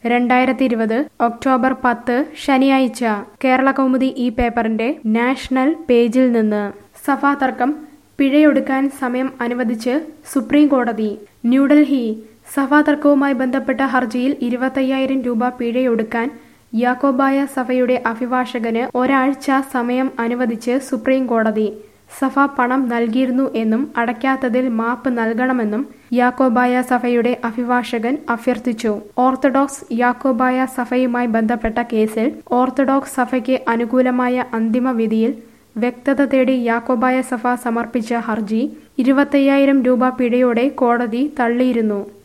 രണ്ടായിരത്തി ഇരുപത് ഒക്ടോബർ പത്ത് ശനിയാഴ്ച കേരള കൗമുദി ഈ പേപ്പറിന്റെ നാഷണൽ പേജിൽ നിന്ന് സഭാ തർക്കം പിഴയൊടുക്കാൻ സമയം അനുവദിച്ച് സുപ്രീം കോടതി ന്യൂഡൽഹി സഭാ തർക്കവുമായി ബന്ധപ്പെട്ട ഹർജിയിൽ ഇരുപത്തയ്യായിരം രൂപ പിഴയൊടുക്കാൻ യാക്കോബായ സഭയുടെ അഭിഭാഷകന് ഒരാഴ്ച സമയം അനുവദിച്ച് സുപ്രീം കോടതി സഭ പണം നൽകിയിരുന്നു എന്നും അടയ്ക്കാത്തതിൽ മാപ്പ് നൽകണമെന്നും യാക്കോബായ സഭയുടെ അഭിഭാഷകൻ അഭ്യർത്ഥിച്ചു ഓർത്തഡോക്സ് യാക്കോബായ സഭയുമായി ബന്ധപ്പെട്ട കേസിൽ ഓർത്തഡോക്സ് സഭയ്ക്ക് അനുകൂലമായ അന്തിമ വിധിയിൽ വ്യക്തത തേടി യാക്കോബായ സഭ സമർപ്പിച്ച ഹർജി ഇരുപത്തയ്യായിരം രൂപ പിഴയോടെ കോടതി തള്ളിയിരുന്നു